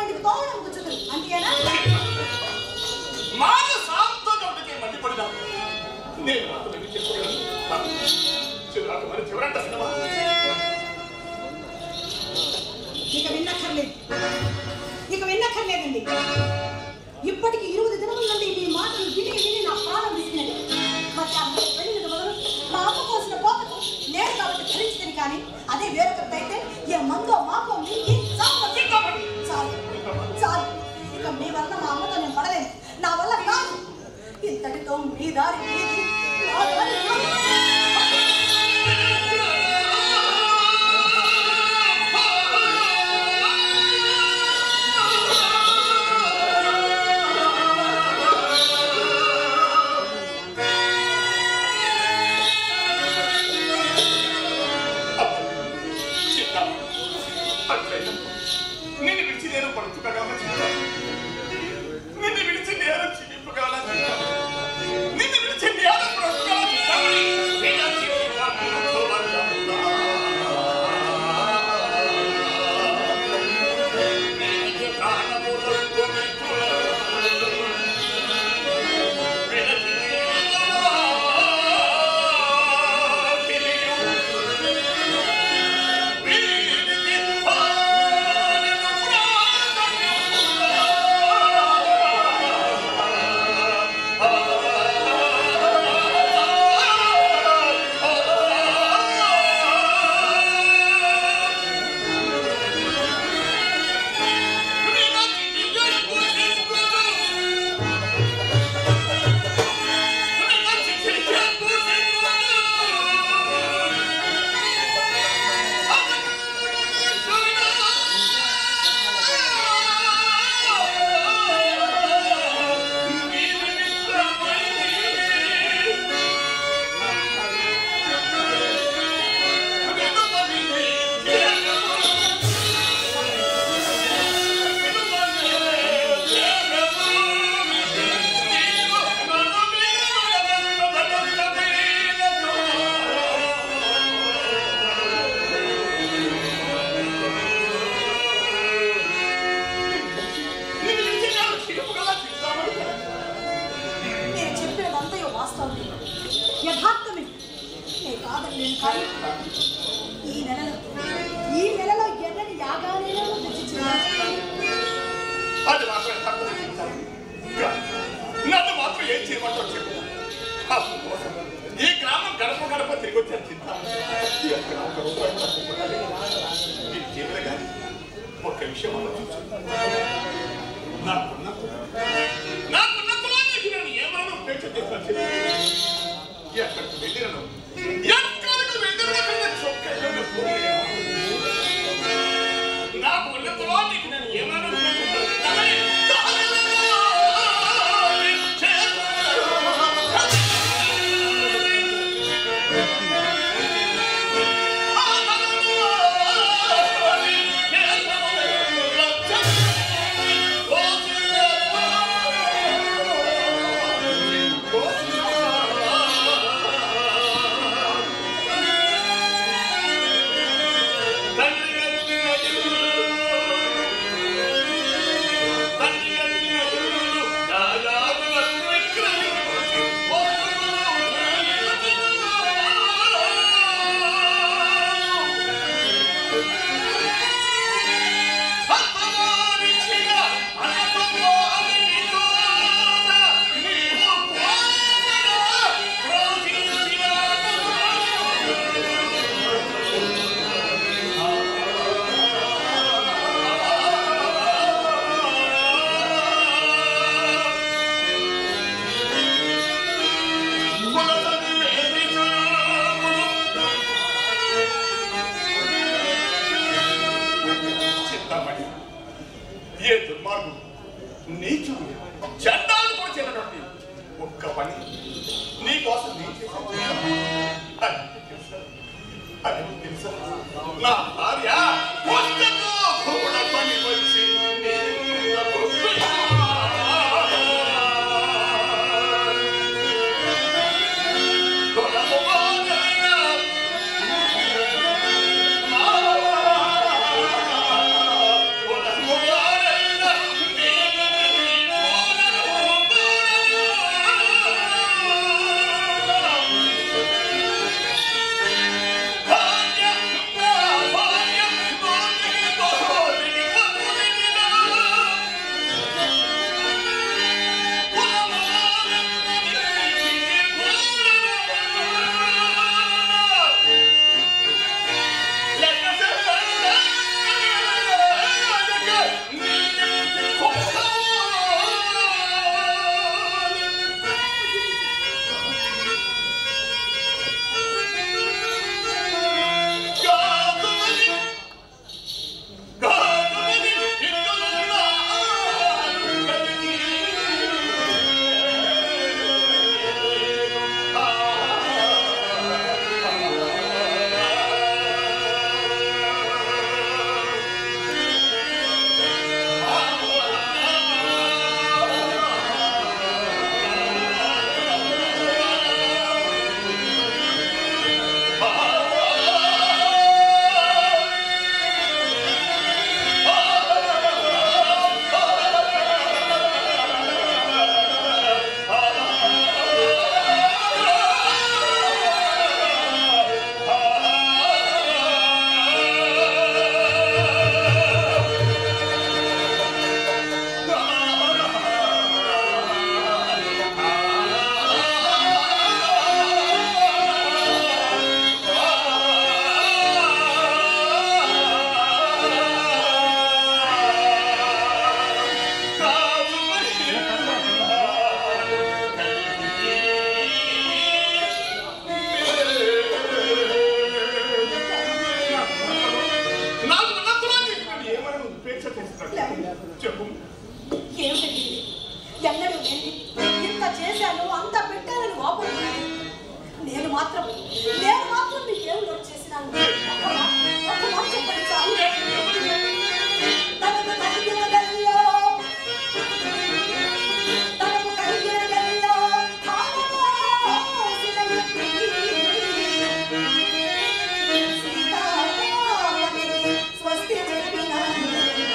ఇంటికి తోవడం కూర్చుంది అంతేనా మాట శాంతంగా ఉండకే మండిపడినా నేను మాత్రం ఏమి చెప్పగలను చివరాకు మరి చివరంట సినిమా ఇక విన్నక్కర్లేదు ఇక విన్నక్కర్లేదండి ఇప్పటికి ఇరువురు దినముల నుండి మీ మాటలు విని విని నా ప్రాణం విసినది మరి ఆ వెళ్ళిన మొదలు మా అమ్మ కోసిన పోతకు నేను కాబట్టి భరించదని కానీ అదే వేరొకరితో అయితే ఏ మందో మాకో మింగి చావొచ్చు. చాలు చాలు ఇక మీ వల్ల మా అమ్మతో నేను పడలేదు నా వల్ల కాదు ఇంతటితో మీ దారి మీది నా దారి నాది. చిత్త అట్లయినా నిన్ను విడిచి నేను పడుతున్నగా చిత్త నిన్ను విడిచి నేను చిరిపగల చిత్త నిన్ను విడిచి నేను బ్రతుకగల చిత్తమని నిన్న చిత్త నేను చెప్పినదంతయో వాస్తవం యథార్థమే నేను కాదలేను కానీ ఈ నెలలో ఈ నెలలో ఎర్రని యాగాలలో అది మాత్రం తప్పదు నన్ను మాత్రం ఏం చేయమంటావు చెప్పు అందుకోసం ఈ గ్రామం గడప గడప తిరిగి వచ్చాను చింత ఎక్కడ ఒక రూపాయి తప్పుకోవాలి. నీ జీవులు కానీ ఒక విషయం ఆలోచించు నాకున్నంత నాకున్నంతలో నీకు నేను ఏమైనా ఉపేక్ష చేస్తాను చెప్పు ఎక్కడికి వెళ్ళినను ఎక్కడికి వెళ్ళిన చొక్కగా పోయి నాకు ఉన్నంతలో నీకు నేను ఏమైనా ఉపయోగపడతానని చింతామణి ఏ దుర్మార్గుడు నీచుడు చండాలు కూడా చేయనటువంటి ఒక్క పని నీ కోసం నీ చేశాను. అది నీకు తెలుసా? అది నీకు తెలుసా? నా భార్య పుస్తకం కూడా పని వచ్చి నీ ముందరకు కొలమువాడైనా కొలమువాడైనా చెప్పు ఏమిటండి ఇది? ఎన్నడూ లేనిది ఇంత చేశాను అంత పెట్టానని వాపోతున్నాను నేను మాత్రం నేను మాత్రం మీకేం లోటు చేసినాను ఒక్క మాట- ఒక్క మాట చెప్పండి చాలు తనకు కలిగినదల్లో తనకు కలిగినదల్లో కాలమోసిన వ్యక్తి. సీతారామునికి స్వస్తి చెప్పినాను.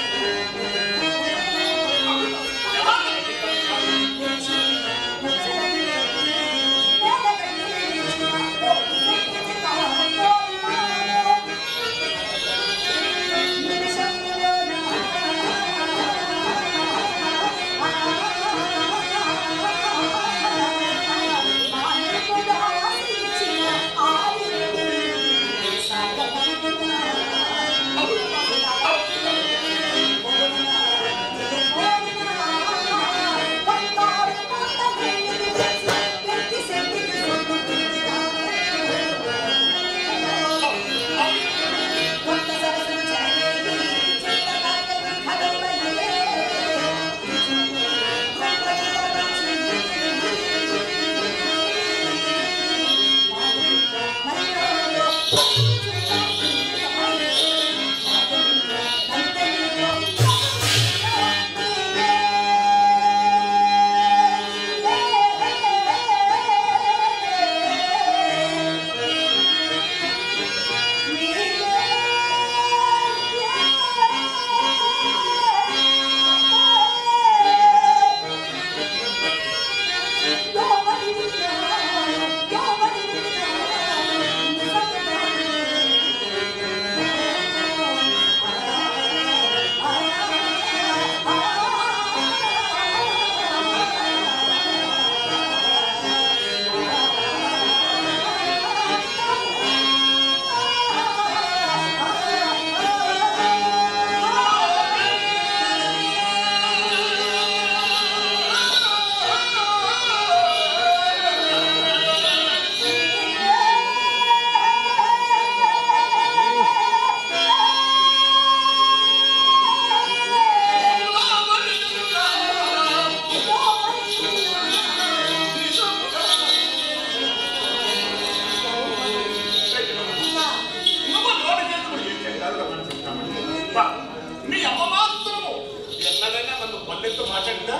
నువ్వు నోటి చేతులు ఏం చేయాలో మనం చెప్తామండి. బా, మీ అమ్మ మాత్రము ఎన్నడైనా నన్ను పల్లెత్తు మాట్లాడిందా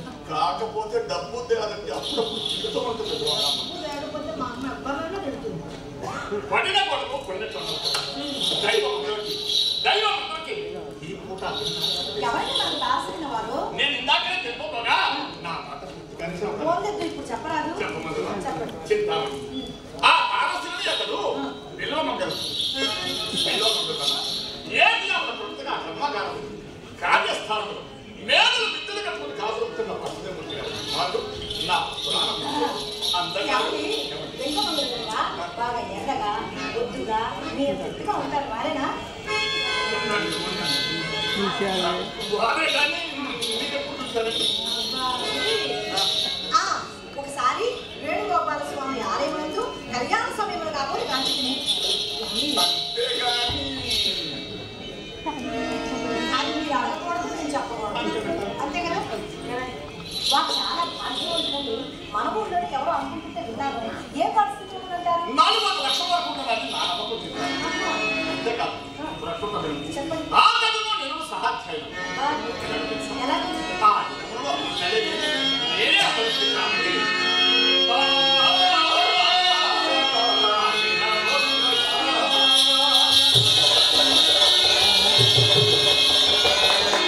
కాకపోతే డబ్బు ఉంది కదండి అప్పుడప్పుడు చిరుతూ ఉంటుంది వాళ్ళమ్మ. పడిన కొడుకు కొన్నట్టు దైవం అందరికి దైవం అందరికి ఈ పూట ఎవరైనా నాకు రాసిన వారు నేను ఇందాకనే తెలుపుకోగా నా మాట పూర్తిగానే చెప్పాలి. పోలేదు ఇప్పుడు చెప్పరాదు చెప్పమందురా? చెప్పండి చింతామణి. ఆ ఆలోచనని అతడు విలువమంగళం విలువమంగళం ఏది అక్కడ ప్రొద్దున బ్రహ్మగారం కార్యస్థానంలో మేడలు విద్యలు కట్టుకుని కాదులుతున్న పశుదేవుడి గారు మాకు నా పురాణం అందరికీ ఏమండి? వెంకమ్మగారు కదా, బాగా ఎర్రగా బొద్దుగా మీరు పెద్దగా ఉంటారు వారేనా వారే కానీ మీకెప్పుడు చూశారండి ఆ, ఒకసారి వేణుగోపాల స్వామి ఆలయమందు కళ్యాణ సమయంలో కాకపోతే కాంచుకుని అంతేగాని అది మీరు అడగకూడదు నేను చెప్పకూడదు అంతే కదా వాళ్ళు చాలా భాగ్యవంతులు మన ఊళ్ళో ఎవరో అనుకుంటుంటే విన్నారు ఏ పరిస్థితులు ఉంటారు నాలుగు వందల లక్షల వరకు ఉన్నదని నా నమ్మకం ఉంది. అంతేకాదు ప్రస్తుతం చెప్పండి ఆ చదువు నేను సహాధ్యాయులు ఆ, ఎలా ఆ యుగంలో చదివి నేనే ఆలోచిస్తున్నానండి. ఆ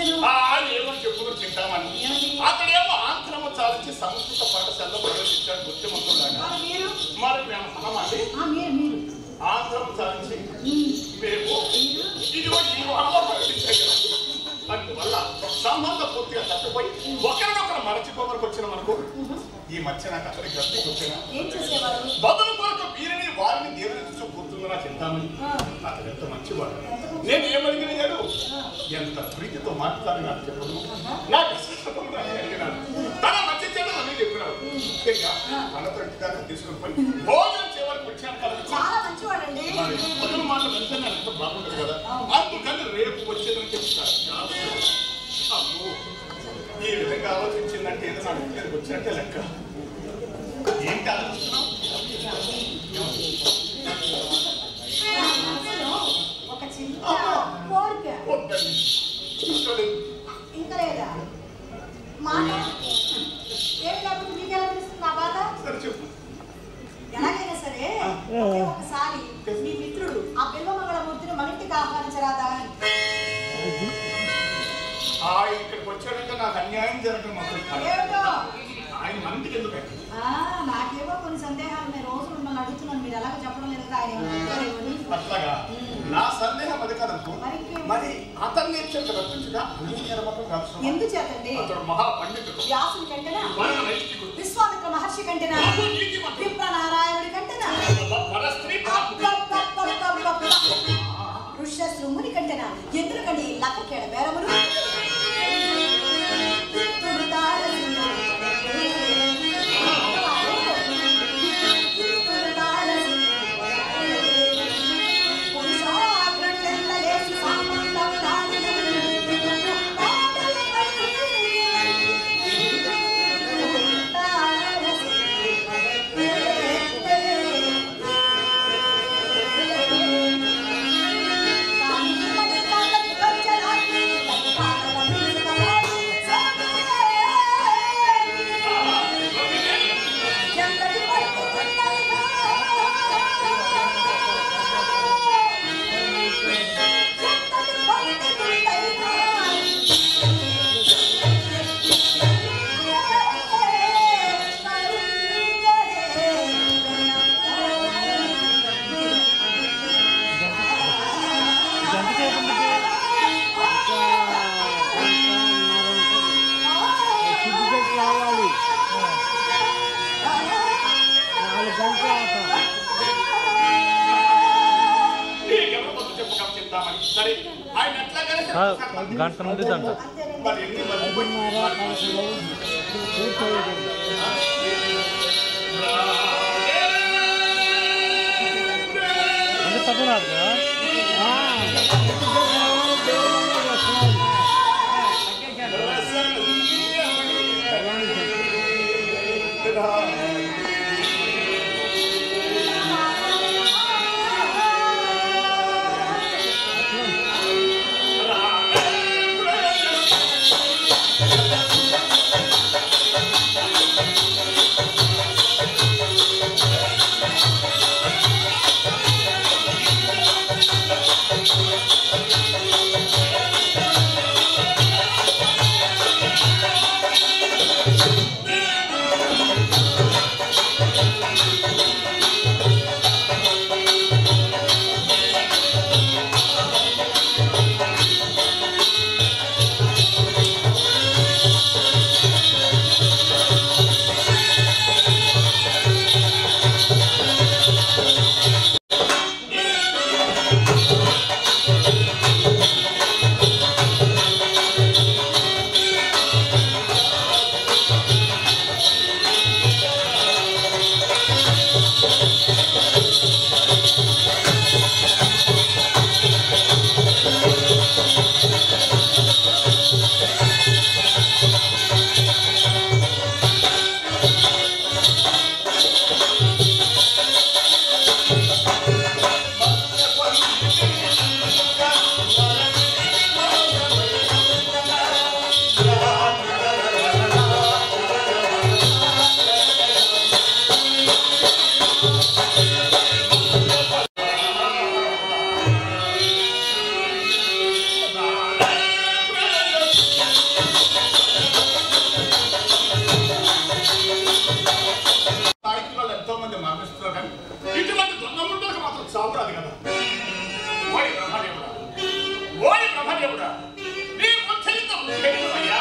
చెప్పాను ఆ ఏమో చెప్పులు తింటామని ఏమిటి? అతడేమో ఆంధ్రము చాలించి సంస్కృత పాఠశాలలో ప్రవేశించాడు బుద్ధిమంతులాగా మరి మీరు మరి మేము మనమండి ఆ, మీరు మీరు ఆంధ్రము చాలించి ఉమ్, మేము మీరు ఇదిగో ఈ వారంలో ప్రవేశించాడు అందువల్ల సంబంధం పూర్తిగా తప్పిపోయి ఒకరినొకరు మరచిపోవరకు వచ్చిన మనకు ఈ మధ్య నాకు అక్కడికి గట్టి వచ్చిన ఏం చేసేవారు బదులు కొరకు వీరిని వారిని దేవుని చూస్తూ కూర్చుందనా చింతామని ఆ, అతను ఎంత మంచివాడు నేను ఏమడిగిన గారు ఎంత ప్రీతితో మాట్లాడి నాకు చెప్పదు నాకు అసలు నాకు అడిగినాడు తన మంచి చెడ్డ అన్నీ చెప్పినాడు ముఖ్యంగా తనతో ఇంటిదాకా తీసుకుని పోయి భోజనం చేయడానికి వచ్చాను కదా చాలా మంచివాడండి మరి మొదటి మాట వెళ్తే నాకు ఎంత బాగుంటుంది కదా అందుకని రేపు వచ్చేదని చెప్తారు అమ్మో ఈ విధంగా ఆలోచించిందంటే ఏదో నాకు ఇక్కడికి వచ్చినట్టే లెక్క ఏంటి ఆలోచిస్తున్నావు నా మనసులో ఒక చిన్న కోరిక వద్దండి చూసుకోలేదు ఇంకా లేదా మాట ఏమి లేకపోతే మీకు ఎలా తెలుస్తుంది నా బాధ సరే చెప్పు ఎలాగైనా సరే ఒకే ఒకసారి మీ మిత్రుడు ఆ బిల్వమంగళమూర్తిని మన ఇంటికి ఆహ్వానించరాదా అని ఆయన ఇక్కడికి వచ్చాడంటే నాకు అన్యాయం జరగడం మాత్రం ఏమిటో ఆయన మందికి ఎందుకు ఆ, నాకేమో కొన్ని సందేహాలు నేను రోజు మిమ్మల్ని అడుగుతున్నాను మీరు ఎలాగ చెప్పడం లేదు కదా, ఆయన ఏమైనా చెప్తారేమో అని. అట్లాగా నా సందేహం అది కాదనుకో మరి ఇంకేం? మరి అతన్ని ఇచ్చేది రచించగా అన్ని నిలబడటం కాదు సుమా. ఎందుచేతండి అతడు మహాపండితుడు వ్యాసుని కంటేనా వరణ నైతికుడు విశ్వామిత్ర మహర్షి కంటేనా బహు నీతిమంతుడు. విప్ర నారాయణుడి కంటేనా పరస్త్రీ అబ్బబ్బబ్బబ్బబ్బబ్బ. ఋష్యశృంగుని కంటేనా ఎందుకండి ఈ లక్కకేడ బేరములు రావాలి నాలుగు గంటల ఆట సరే ఆయన ఎట్లాగైనా సరే గంట నుండి దంట మరి ఎన్ని మంది ఐదున్నర పదకొండు పూర్తయ్యేది అంటే తప్పనాడు ఆ, ఇంటికి రావాలి, దేవుళ్ళని వస్తున్నాడు. ఆ ఉండదు కదా ఓయ్ బ్రహ్మదేవుడా ఓయ్ బ్రహ్మదేవుడా నీ ముచ్చరిత ముచ్చరితమయ్యా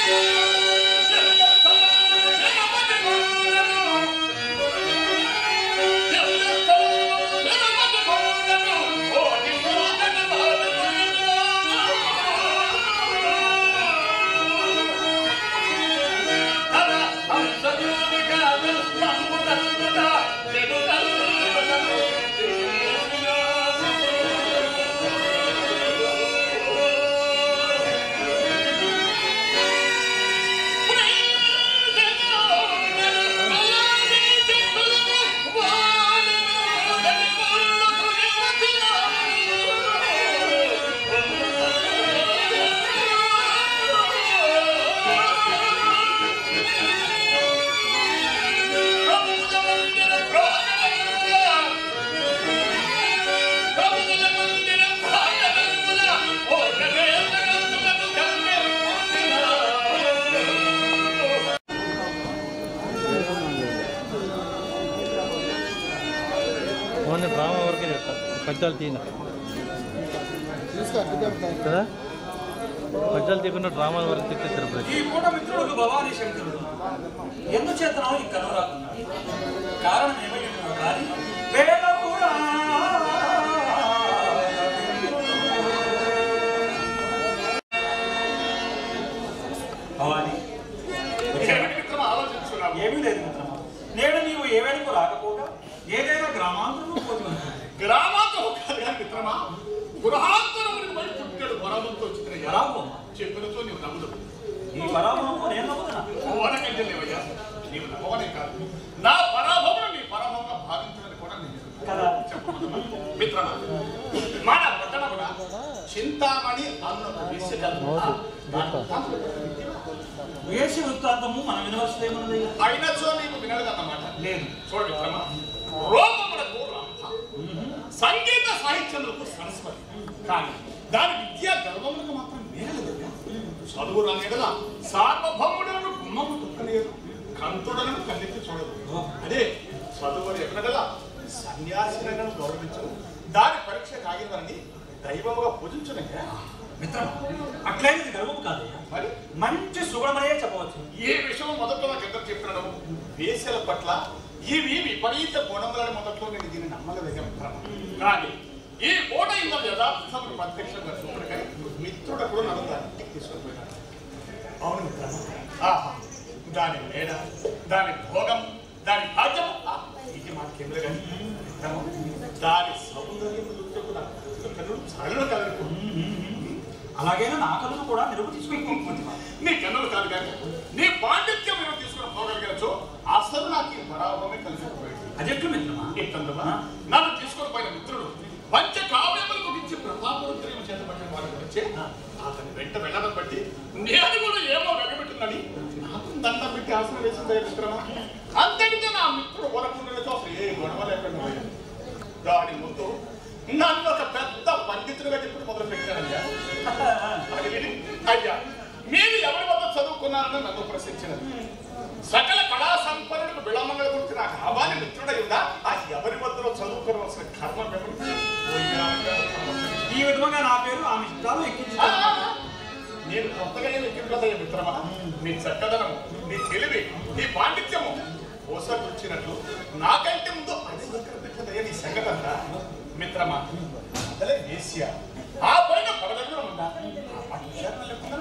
ఓన్లీ డ్రామా వరకే చెప్తాను పద్యాలు తీన కదా పద్యాలు తీయకుండా డ్రామాల వరకు తిట్టే సరిపోయింది ఈ పూట మిత్రుడు భవానీ శంకరుడు ఎందుచేతనో ఈ కనురాకున్నాడు కారణం ఏమైనా కానీ వేళ కూడా భవానీ ఏమిటి మిత్రమా ఆలోచించుకున్నావు ఏమీ లేదు మిత్రమా నేడు నీవు ఏవేళకు రాకపోగా ఏదైనా గ్రామాంతరం పోతి ఉన్నావు. గ్రామాంతరం కాదు కానీ మిత్రమా గృహాంతరమునికి బయట పుట్టాడు వరమంతో వచ్చిన పరాభవం చెప్పినతో నీవు నమ్ముదు ఈ పరాభవం నేను నమ్ముతున్నా ఓనకంటే లేవయ్యా నీవు నమ్మవనే కాదు నా పరాభవం నీ పరాభవంగా భావించదని కూడా నేను కదా మిత్రమా మన పట్టణమున చింతామణి అన్న విషయం వేసి వృత్తాంతము మనం వినవలసిందేమన్నది అయినచో నీకు వినలేదన్నమాట లేదు చూడ మిత్రమా రూపములకు రంభ సంగీత సాహిత్యములకు సరస్వతి కానీ దాని విద్యా గర్వములకు మాత్రం మేలదయ్యా చదువు రానిడల సార్వభౌముడను గుమ్మము తొక్కలేదు కంతుడలను కన్నెత్తి చూడదు అదే చదువు ఎక్కడగల సన్యాసినను గౌరవించదు దాని పరీక్ష కాగినవని దైవముగా పూజించునయ్యా మిత్రమా అట్లయినది గర్వం కాదయ్యా మరి మంచి సుగుణమనే చెప్పవచ్చు ఈ విషయం మొదట్లో నాకు ఎంత చెప్పినాడు వేసల పట్ల ఇవి విపరీత గుణములని మొదట్లో నేను దీన్ని నమ్మలేదయ్యా మిత్రమా కానీ ఈ కోట ఇంత యథార్థములు ప్రత్యక్షంగా చూడగానే మిత్రుడు కూడా నన్ను దాన్ని తీసుకొని పోయినాడు అవును మిత్రమా ఆహా దాని మేడ దాని భోగం దాని భాగ్యం ఆ, ఇది మాకేమిలే కానీ మిత్రమా దాని సౌందర్యం చూస్తే కూడా కన్నుడు చాలా కలగదు అలాగైనా నా కథను కూడా నిలుపు తీసుకుని నీ కన్నులు కాదు కానీ నీ పాండిత్యం మీరు తీసుకుని పోగలిగచ్చు అసలు నాకు ఈ పరాభవమే కలిసిపోయింది అదెట్లు మిత్రమా ఎట్లందువా నన్ను తీసుకొని పోయిన మిత్రుడు పంచ కావ్యములకు మించి ప్రతాపరుద్రయం చేతపడిన వారి గురించి అతని వెంట వెళ్ళడం బట్టి నేను కూడా ఏమో వెగబెట్టిందని నాకు దండం పెట్టి ఆసనం వేసిందే మిత్రమా అంతటితో నా మిత్రుడు వరకుండలతో అసలు ఏ గొడవ లేకుండా పోయింది. దాని ముందు నన్ను ఒక పెద్ద పండితుడిగా చెప్పి మొదలు పెట్టానయ్యా అది విని అయ్యా మీరు ఎవరి వద్ద చదువుకున్నారని నన్ను ప్రశ్నించినది సకల కళా సంపన్నులకు విళంబంగా గురించి నాకు ఆబాలి మిత్రుడై ఉందా ఆ ఎవరి వద్దలో చదువుకోవలసిన కర్మ ఎవరు పోయినాక ఈ విధంగా నా పేరు ఆమె ఇష్టాలు ఆ, ఎక్కించుతాను ఆ, ఆ. నేను కొత్తగా ఏమి ఎక్కిందయ్యా మిత్రమా నీ చక్కదనము నీ తెలివి నీ పాండిత్యము వచ్చినట్లు నాకంటే ముందు అది ఎక్కడ పెట్టదయ్యా నీ సంగతంతా మిత్రమా అదే వేశ్య ఆ పైన పరదగ్రం ఉందా ఆ మాట విషయాన్ని చెప్తున్నా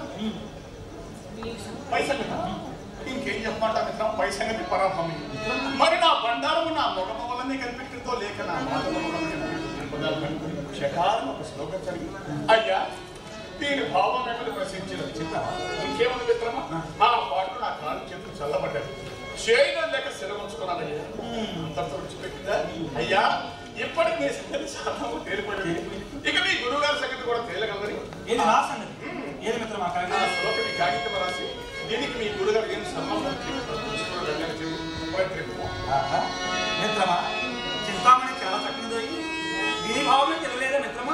పై సంగతి ఇంకేం చెప్పమంటా మిత్రం పై సంగతి పరాభమి మరి నా బండారము నా మొగమ వల్లనే కనిపెట్టిందో లేక నా మాటల వల్లనే కనిపెట్టిందో శకారం ఒక శ్లోకం చదివి అయ్యా దీని భావం ఏమని ప్రశ్నించినది చెప్పావా ఇంకేమని మిత్రమా ఆ పాటు నా కాలు చేతులు చల్లబడ్డాయి చేయడం లేక సెలవుంచుకున్నానయ్యా అంతటితో విడిచిపెట్టిందా అయ్యా ఇప్పటికి మీ సంగతి చాలా తేలిపడింది ఇక మీ గురువు గారి సంగతి కూడా తేలగలదని ఏది నా సంగతి ఏది మిత్రమా నా కాగా శ్లోకం ఈ కాగితం రాసి దీనికి మీ గురుగారు ఏం సన్మానం చేస్తారు ఆహా. మిత్రమా చింతామణి చాలా చక్కనిదో దీని భావమే తెలియలేదా మిత్రమా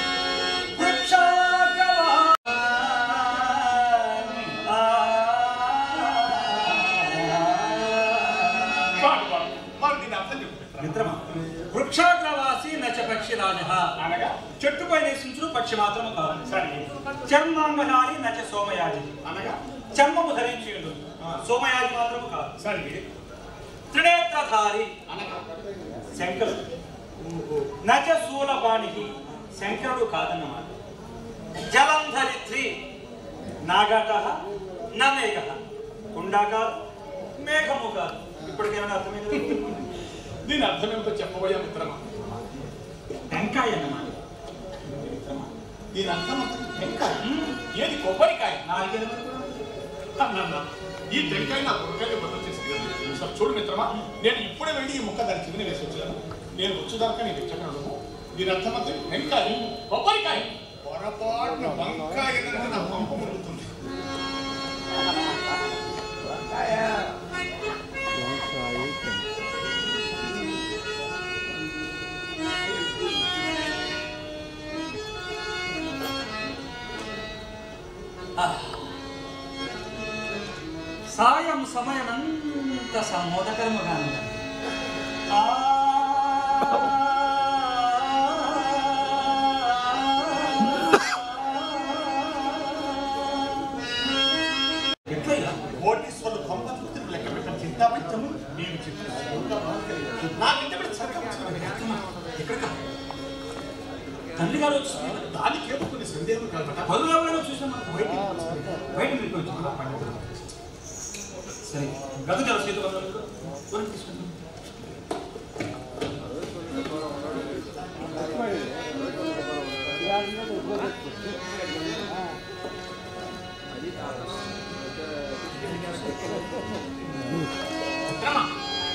వృక్షాకవాని ఆ. మరి దీని అర్థం చెప్పు మిత్రమా. మిత్రమా వృక్షాగ్రవాసి నచ పక్ష రాజ అనగా చెట్టుపై నివసించుడు పక్షి మాత్రము కాదు సరే చర్మాంగహారి నచ సోమయాజి అనగా చర్మము ధరించేయుడు సోమయాజి మాత్రము కాదు సరే త్రినేత్రధారి అనగా శంకరుడు నచ శూలపాణికి శంకరుడు కాదన్నమాట జలంధరిత్రి నాగట నమేఘ కుండా కాదు మేఘము కాదు ఇప్పటికేమైనా అర్థమైంది దీని అర్థం ఏమిటో చెప్పబోయా మిత్రమా టెంకాయ అన్నమాట దీని అర్థం టెంకాయ ఏది కొబ్బరికాయ నాలుగేళ్ళ అన్నా ఈ టెంకాయ నా కొరకాయ బదులు చేసుకున్నాను సార్ చూడు మిత్రమా నేను ఇప్పుడే వెళ్ళి ఈ ముక్క దాని చిన్న వేసి వచ్చాను నేను వచ్చేదాకా నేను ఇచ్చగలను దీని అర్థం అంతే టెంకాయ కొబ్బరికాయ పొరపాటున వంకాయ కనుక నా పంప మురుగుతుంది సాయం సమయమంత సమ్మోదకరముగా ఉన్నది. ఆ ఎట్లయ్యా? కోటీశ్వరులు కొంపతులు లెక్క పెట్టిన చింతామణ్యము నేను చెప్పిన నాకు ఇంటి చక్కగా ఎక్కడికా? తండ్రి గారు వచ్చి దానికి ఏమో కొన్ని సందేహం కలపట పదులలో చూసామా బయటికి వచ్చి- బయటికి వెళ్ళి వచ్చి పండితులు సరే గత జల సీత తీసుకుంటాం మిత్రమా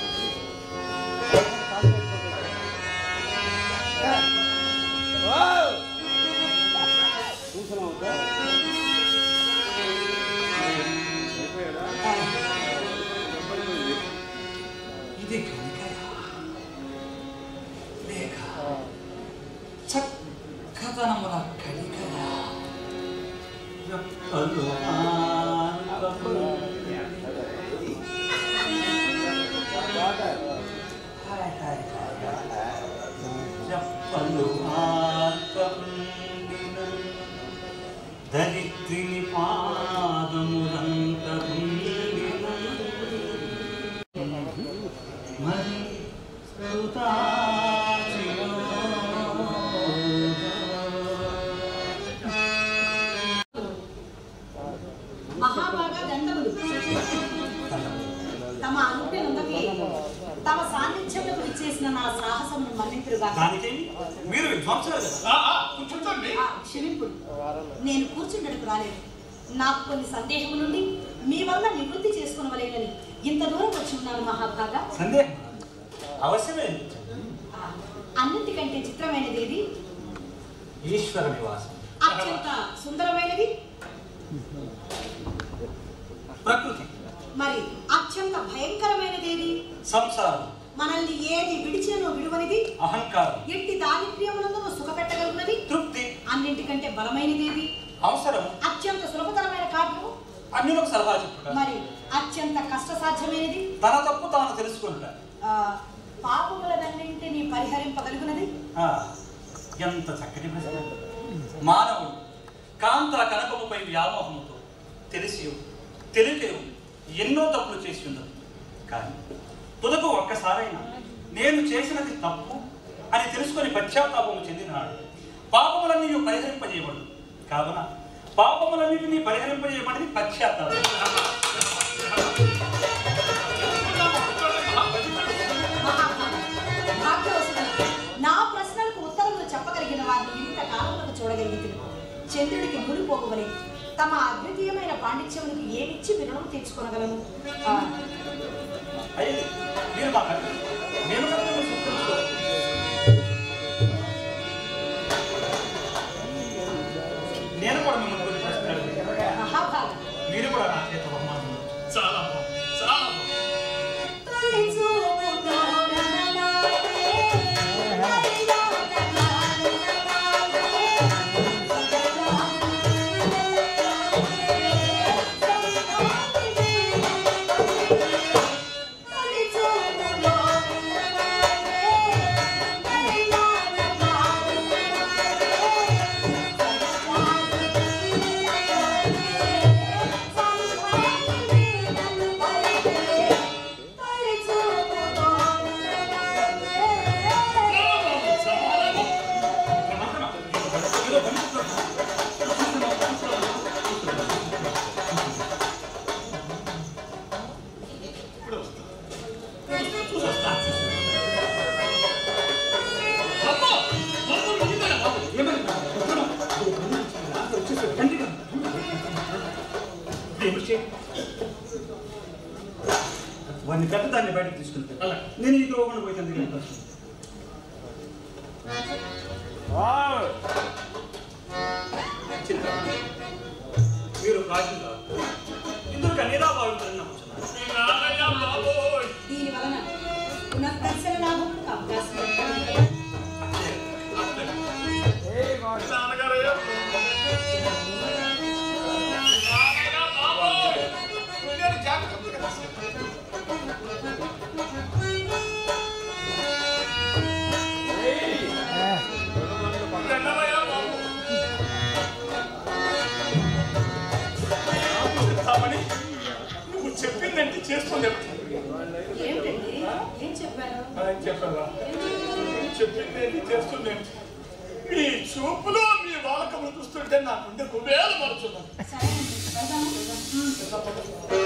ఇది కనికయ లేక చక్కదనముల కనికయ రెప్పలు ఆనందము. Hi hi hi. రెప్పలు ఆనందముండిన దరిద్రిని పాదములంతకుండిన మరి కృతాచిలో మహాభాగా దండములు తమ అనుజ్ఞనున్నవి తమ సాన్నిధ్యంలో విచ్చేసిన నా సాహసమును మన్నింతురుగా దానికి మీరు విధ్వంసాలు కదా ఆ, ఆ, కూర్చోండి క్షమింపుడు నేను కూర్చుండడానికి రాలేదు నాకు కొన్ని సందేహము నుండి మీ వల్ల నివృత్తి చేసుకునవలేనని ఇంత దూరం వచ్చి ఉన్నాను మహాభాగా సందేహం అవశ్యమే ఆ, అన్నిటికంటే చిత్రమైనది ఏది ఈశ్వర నివాసం అత్యంత సుందరమైనది ప్రకృతి మరి అత్యంత భయంకరమైనది ఏది సంసారం మనల్ని ఏది విడిచినను విడువనిది అహంకారం ఎట్టి దారిద్ర్యమునందు సుఖపెట్టగలుగునది తృప్తి అన్నింటికంటే బలమైనది ఏది అవసరం అత్యంత సులభతరమైన కార్యము అన్యులకు సలహా చెప్పుట మరి అత్యంత కష్టసాధ్యమైనది తన తప్పు తాను తెలుసుకుంటా ఆ, పాపములనన్నింటినీ పరిహరింపగలుగునది ఆ, ఎంత చక్కటి ప్రశ్న మానవుడు కాంత కనకముపై వ్యామోహముతో తెలిసి తెలియక ఎన్నో తప్పులు చేసి ఉండదు కానీ తుదకు ఒక్కసారైనా నేను చేసినది తప్పు అని తెలుసుకొని పశ్చాత్తాపము చెందినాడు పాపములన్నీ పరిహరింపజేయబడు కావున పాపములన్నింటినీ పరిహరింపజేయబడింది పశ్చాత్తాపం మహాభాగ్యం. భాగ్యవశుడు. నా ప్రశ్నలకు ఉత్తరములు చెప్పగలిగిన వారిని ఇంత కాలములకు చూడగలిగింది చంద్రుడికి మునిపోగువలే తమ అద్వితీయమైన పాండిత్యమునికి ఏమిచ్చి విరుణం తీర్చుకొనగలను ఆ, అయ్యి మీరు మా కర్త. నేను కర్తవ్యం చూసుకో. నేను కూడా మిమ్మల్ని కొన్ని ప్రశ్నలు అడుగుతాను. మహాభాగం మీరు కూడా నా చేత బహుమానం ఇవ్వచ్చు. చాలా బాగుంది చాలా బాగుంది తొలి చూపుతో నడనాడే, నడిలో నడనాడే, తొలి చూపుతో ఏమి చేయి వాడిని పెద్ద దాన్ని బయటకు తీసుకెళ్తాను అలా నేను ఈ ద్రోహణ పోయి తండ్రి చింత మీరు రాజులు కాదు ఇందుకు కనీదా భావించాలని నమ్ముతున్నాను దీని వలన పునఃదర్శన లాభం అవకాశం ఉంటుంది. నాన్నగారయ్యా. నాన్నయ్య బాబోయ్. నేను జాగ్రత్తగా తీసుకెళ్తాను. రెండవయ్యా బాబు. కామని, నువ్వు చెప్పిందంటే చేస్తుంది ఏమిటండి ఏం చెప్పారు చెప్పావా చెప్పింది ఏంటి చేస్తుంది ఏంటి? మీ చూపులో మీ వాలకములు చూస్తుంటే నా గుండె కుబేలు మరుచున్నాను సరే అండి వెళ్దామా?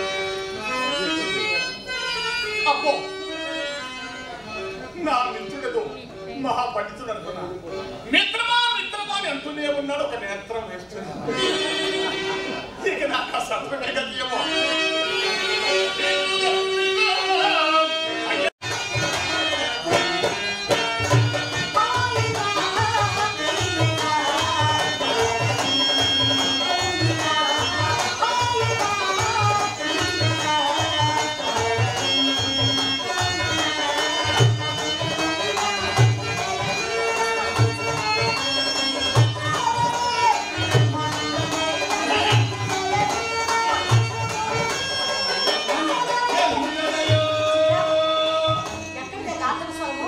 అబ్బో నా మిత్రుడేదో మహాపండితుడు అనుకున్నా మిత్రమా మిత్రమా అని అంటూనే ఉన్నాడు ఒక నేత్రం వేస్తున్నాడు ఇక నాకు ఆ సత్వమే గతియమో అయ్యా ఎక్కడిదే గాత్ర స్వరము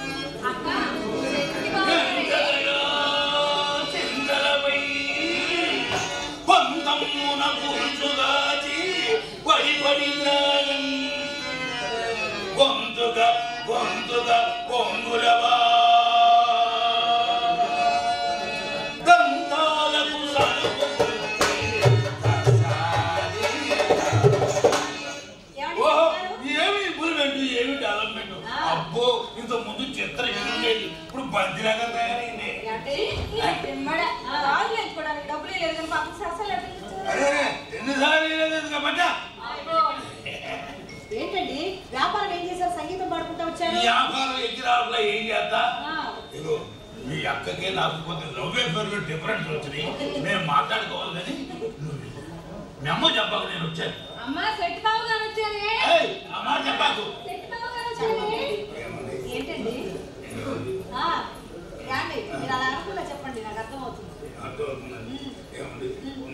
గొంతుగా గొంతుగా పొంగులవా దంతాలకు సరుకు ఏమండి ఓహో చెప్పారు? ఏమి ఇంప్రూవ్మెంట్ ఏమి డెవలప్మెంట్ ఆ. అబ్బో ఇంత ముందు చిత్రం ఉండేది ఇప్పుడు బంతిలాగా తయారైంది ఏమిటి? ఎమ్మడ. రాళ్ళు వేసుకోవడానికి డబ్బులు లేదు కానీ పాపం సరసాలు ఎక్కడ తెచ్చారు? అరే ఎన్నిసార్లు వేయలేదు కాబట్టి అయ్యో. ఏంటండి వ్యాపారం ఏం చేశారు సంగీతం పాడుకుంటా వచ్చారు వ్యాపారం ఎగిరాలో ఏం చేస్తా ఆ, ఇగో మీ అక్కకి నాకు కొంత లవ్ పేర్లు డిఫరెన్స్ వచ్చినాయి మేము మాట్లాడుకోవాలి కానీ నువ్వు వెళ్ళు. మీ అమ్మ చెప్పాక నేను వచ్చాను అమ్మా సెట్ బాబు గారు వచ్చారే ఏయ్, అమ్మ చెప్పాకు సెట్ బాబు గారు వచ్చారే ఏంటండి ఆ, యాండి మీరు అలా అనుకున్నా చెప్పండి నాకు అర్థమవుతుంది అర్థమవుతుందండి. ఏమండి?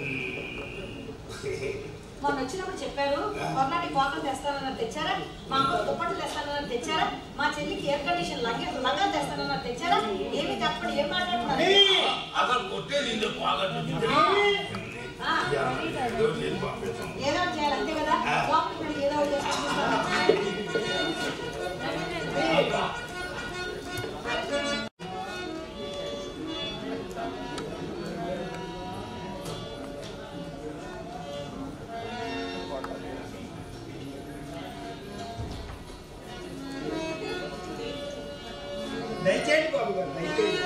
మొన్న వచ్చినప్పుడు చెప్పారు కొన్నాటి కోకలు తెస్తానన్నారు తెచ్చారా మా అమ్మ దుప్పట్లు తెస్తానన్నారు తెచ్చారా మా చెల్లికి ఎయిర్ కండిషన్ లంగా లంగా తెస్తానన్నారు తెచ్చారా ఏమి చెప్పండి ఏం మాట్లాడుతున్నారు అసలు కొట్టేది ఇందుకు బాగా ఆ, ఏదో ఒకటి చేయాలి అంతే కదా లోపలికి వెళ్ళి ఏదో ఒకటి చేసి చూపిస్తాను. దయచేయండి బాబు గారు దయచేయండి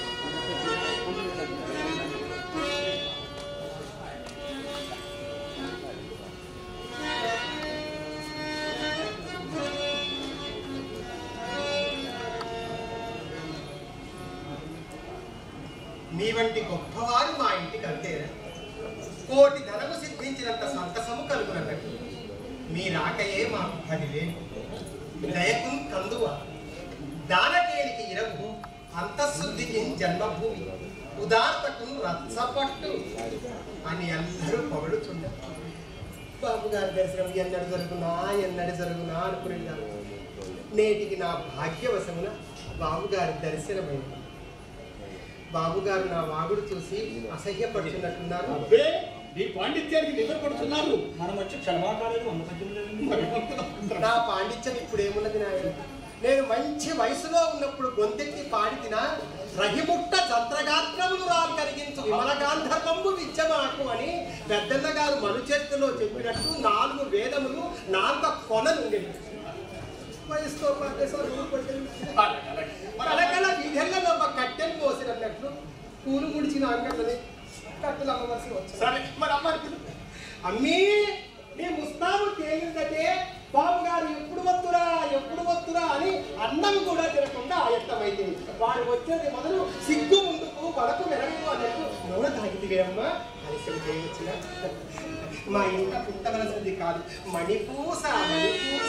మీ వంటి గొప్పవారు మా ఇంటికి అంతేనా కోటి ధనము సిద్ధించినంత సంతసము కలుగునన్నట్టు మీ రాకయే మాకు పదివేలు దయకు కందువ దానకేలికి ఇరవు అంతఃశుద్ధికి జన్మభూమి ఉదార్తకు రచ్చపట్టు అని అందరూ పొగడుచుండారు బాబు గారి దర్శనం ఎన్నడు జరుగునా ఎన్నడు జరుగునా అనుకునేదాన్ని నేటికి నా భాగ్యవశమున బాబు గారి దర్శనమైంది బాబు గారు నా వాగుడు చూసి అసహ్యపడుతున్నట్టున్నారు అబ్బే నీ పాండిత్యానికి నిద్రపడుతున్నారు మనం వచ్చి క్షణమాకాలేదు వంద పద్యం లేదు నా పాండిత్యం ఇప్పుడు ఏమున్నది నాయన నేను మంచి వయసులో ఉన్నప్పుడు గొంతెత్తి పాడితిన రహిముట్ట జంత్రగాత్రములు రాలు కలిగించు విమల గాంధర్వంబు విద్యమాకు అని పెద్దన్న గారు మనుచరిత్రలో చెప్పినట్టు నాలుగు వేదములు నాలుగు కొనలుండేవి వయసుతో పాటే సరువులు కొట్టేవి. కలకల వీధెల్లలో ఒక కట్టెలు పోసినట్లు పూలు ముడిచిన అంగళ్ళని కట్టెలు అమ్మవలసి వచ్చారు సరే మరి అమ్మాయి పిలు. అమ్మీ నీ ముస్తాబు తేలిందటే బాబు గారు ఎప్పుడు వద్దురా ఎప్పుడు వద్దురా అని అన్నం కూడా తినకుండా ఆయత్తమైంది వారు వచ్చేది మొదలు సిగ్గు ముందుకు వరకు వెనక్కు అన్నట్టు నూనె తాగితివే అమ్మా ఆలస్యం చేయవచ్చునా మా ఇంట పుట్టవలసింది కాదు మణిపూస మణిపూస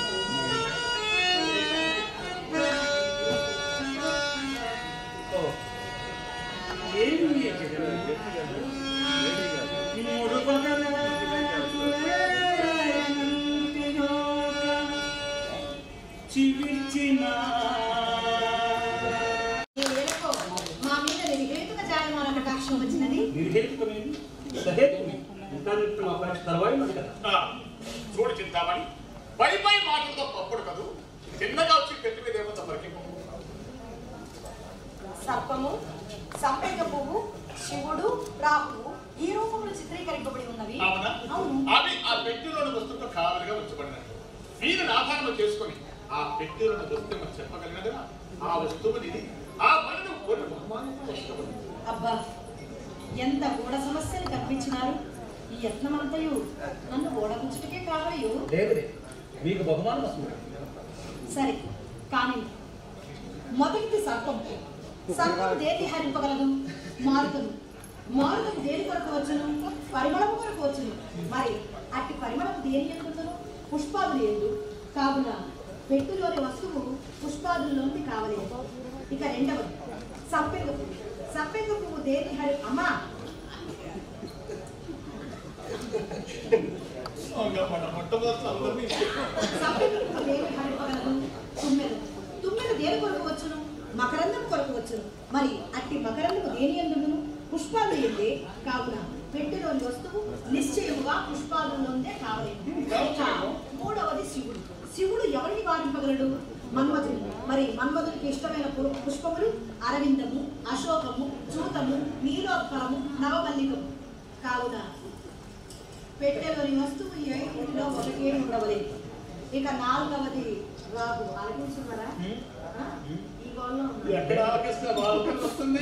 ఓ, ఏమి ఈ జగన్? మూడు చివిచిన ఈ వేళకు మా మీద నిర్హేతుక జాయమాన కటాక్షం వచ్చినది నిర్హేతుకమేమి సహేతుకమేమి ఇంకా ఇప్పుడు మా పరీక్ష తర్వాయి మరి కదా ఆ, చూడు చింతామణి పై పై మాటలతో పప్పుడు కదూ చిన్నగా వచ్చి పెట్టి మీద ఏమో తమరికి సర్పము సంపేగ పువ్వు శివుడు రాహువు ఈ రూపంలో చిత్రీకరింపబడి ఉన్నవి అవునా అవును అవి ఆ పెట్టిలోని వస్తువుతో కావలిగా ఉంచబడినట్టు వీరిని ఆధారం చేసుకొని ఆ పెట్టిలోని వస్తువు మనం చెప్పగలిగినదా ఆ వస్తువుని ఆ పనిని కొన్ని బహుమానంగా వస్తువు అబ్బా ఎంత గూఢ సమస్యలు కల్పించినారు ఈ యత్నమంతయు నన్ను ఓడగుచ్చుటకే కావయు లేదు లేదు మీకు బహుమానం వస్తుంది సరే కానీ మొదటిది సర్పం సర్పం దేని హరింపగలదు మారుతము మారుతము దేని కొరకు వచ్చును పరిమళము కొరకు వచ్చును మరి అట్టి పరిమళము దేని ఎందుకును పుష్పాదులు ఎందు కావున పెట్టులోని వస్తువు పుష్పాదుల్లోంది కావలేదు ఇక రెండవది సంపెంగ పువ్వు సంపెంగ పువ్వు దేని హరి అమ్మా మన మొట్టమొదటి అందరినీ సంపెంగ దేని హరింపగలదు తుమ్మెద తుమ్మెద దేని కొరకు వచ్చును మకరందం కొరకు వచ్చును మరి అట్టి మకరందము దేని ఎందును పుష్పాలు ఎందే కావున పెట్టెలోని వస్తువు నిశ్చయముగా పుష్పాలలోనే కావలేదు ఇక మూడవది శివుడు శివుడు ఎవరిని వారింపగలడు మన్మధుడు మరి మన్మధుడికి ఇష్టమైన పు- పుష్పములు అరవిందము అశోకము చూతము నీలోత్పలము నవమల్లికము కావున పెట్టెలోని వస్తువు ఈ ఐదులో ఒకటే ఉండవలేదు ఇక నాలుగవది రాహు ఆలోచించున్నారా ఆ? ఈ గోల్లో ఉన్నారు. ఎక్కడ ఆలోచిస్తే వాళ్ళకి వస్తుంది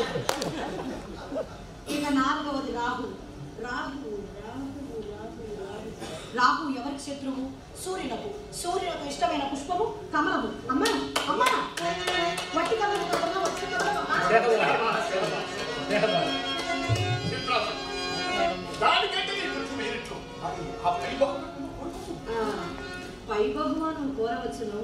ఇక నాలుగవది రాహు రాహు రాహు రాహు రాహు రాహు ఎవరికి శత్రువు సూర్యునకు సూర్యునకు ఇష్టమైన పుష్పము కమలము అమ్మ అమ్మ వట్టి కమలము కాకుండా వట్టి కమలము అమ్మా. చిత్రాసం దానికంటే నీ కొంచెం ఏరిట్టు అది ఆ పై భాగం ఆ, పై బహుమానం కోరవచ్చును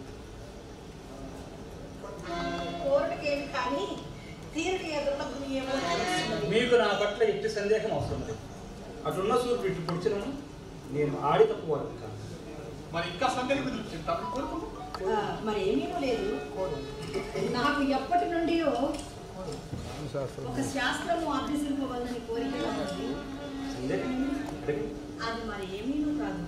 కోరటకేమి కానీ తీరుకి ఎదురున్నప్పుడు ఏమో తెలుస్తున్నది. మీకు నా పట్ల ఎట్టి సందేహం అవసరం లేదు అటున్న సూర్యుడు ఇటు పొడిచినను నేను ఆడి తప్పుకోవాలి కాదు మరి ఇంకా సందేహం ఎందుకు చింతామణి కోరుకుంటూ ఆ, మరి ఏమీనూ లేదు నాకు ఎప్పటి నుండి ఒక శాస్త్రము అభ్యసింపవల్లని కోరిక ఉన్నది. సందేహం ఏమి? అడగండి. అది మరి ఏమీనూ కాదు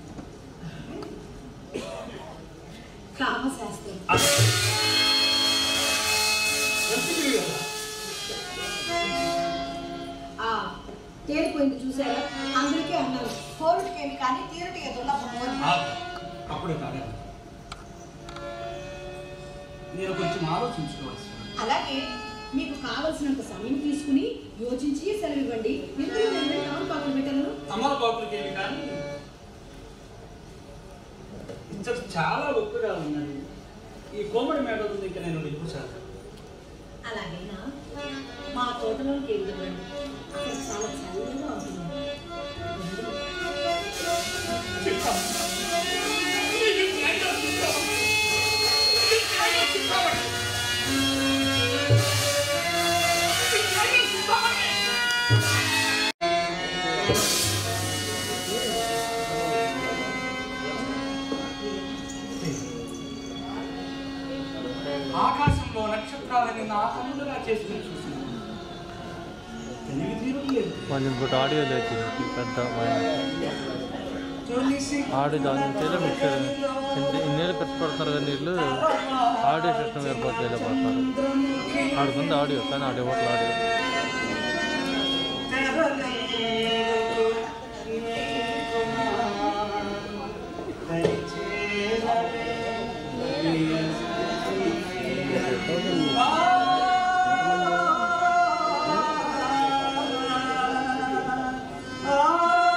కామశాస్త్రం అది. మంచిది కదా. ఆ తేలిపోయింది చూసారా అందరికీ అన్నారు కోరికేమి కానీ తీరుటి ఎదురున్నప్పుడు ఆగు. అప్పుడే కాగా నేను కొంచెం ఆలోచించుకోవాల్సి ఉంది. అలాగే మీకు కావలసినంత సమయం తీసుకుని యోచించి సెలవు ఇవ్వండి ఎందుకు నేను తమలపాకులు పెట్టను తమలపాకులకి ఏమి కానీ ఇంత చాలా ఒప్పుగా ఉన్నాయి ఈ కోమడి మేడ ఉంది ఇంకా నేను నిలుపుచాను అలాగైనా మా తోటలోకి వెళ్ళండి అక్కడ చాలా చల్లగా ఉంటుంది ఆకాశంలో నక్షత్రాలని నా కన్నులుగా చేసుకుని చూసినాను తెలివి తీరుడు లేదు వాళ్ళు ఇంకోటి ఆడియో లేదు పెద్ద తొలిసి ఆడియో దాని నుంచేలా మిక్సర్ ఇన్నేళ్ళు ఖర్చు పడుతున్నారు కానీ వీళ్ళు ఆడియో సిస్టమ్ ఏర్పాటు చేయలేకపోతున్నారు ఆడుకుంది ఆడియో కానీ ఆడియో ఒకటి ఆడియో ఆ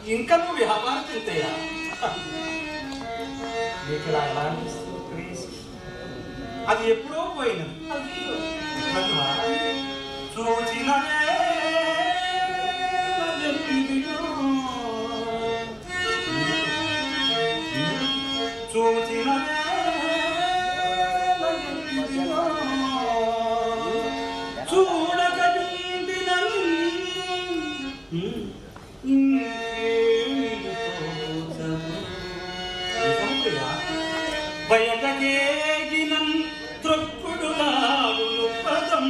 ఇంకా నువ్వు వ్యాపారం చింతయ్యా నీకు ఇలా ఎలా అనిపిస్తుంది ప్లీజ్ అది ఎప్పుడో పోయినది అయ్యో కనుమా, చూచిన చూచిన చూడకయుండిన బయటకేగినం త్రొక్కుడులాడు పదం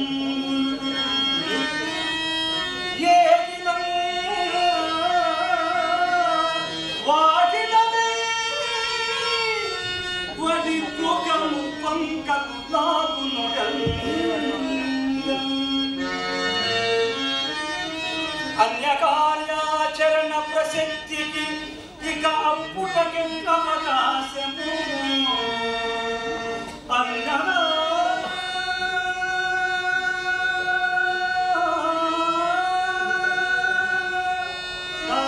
ఏగినం వాటినదే వడి మృగము పంకలు లాగును అన్యకార్యాచరణ ప్రసక్తికి ఇక అప్పుటకెంత అవకాశము అందరూ ఆ,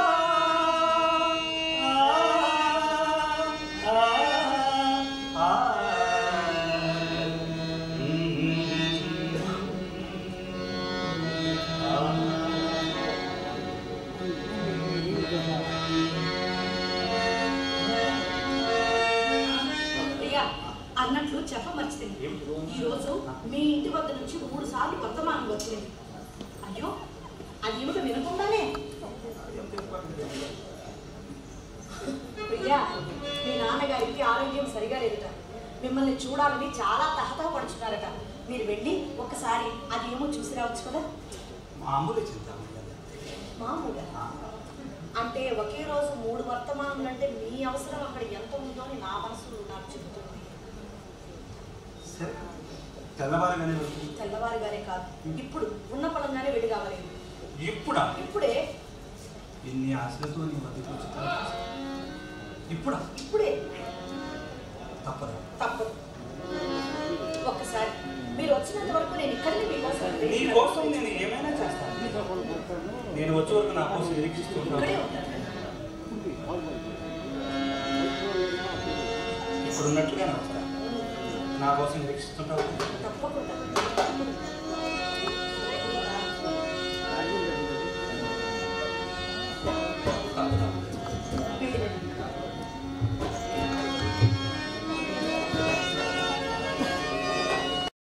ఆ, ఆ, ఆ. ప్రియా అన్నట్లు చెప్ప మర్చిపోయింది ఈ రోజు మీ ఇంటి వద్ద నుంచి మూడు సార్లు వర్తమానం వచ్చింది అయ్యో అది ఏమిటో వినకుండానే ప్రియా మీ నాన్నగారికి ఆరోగ్యం సరిగా లేదట మిమ్మల్ని చూడాలని చాలా తహతహ పడుచున్నారట మీరు వెళ్ళి ఒక్కసారి అది ఏమో చూసి రావచ్చు కదా మామూలు చింతామణి కదా మామూలుగా అంటే ఒకే రోజు మూడు వర్తమానాలు అంటే మీ అవసరం అక్కడ ఎంత ఉందో అని నా మనసు నాకు చెబుతుంది సరే తెల్లవారుగానే వెళ్తుంది తెల్లవారుగానే కాదు ఇప్పుడు ఉన్న పడంగానే వెళ్ళి కావాలి ఇప్పుడా ఇప్పుడే ఇన్ని ఆశలతో నీ వద్దకు వచ్చుతాను ఇప్పుడా ఇప్పుడే తప్పదు తప్పదు ఒక్కసారి మీరు వచ్చినంత వరకు నేను ఇక్కడనే మీకోసం నీ వెయిట్ కోసం నేను ఏమైనా చేస్తాను నేను వచ్చే వరకు నా కోసం నిరీక్షిస్తూ ఇక్కడే ఉంటాను ఉంటాను ఇప్పుడు ఉన్నట్లుగానే వస్తాను నా కోసం నిరీక్షిస్తుంటావు తప్పకుండా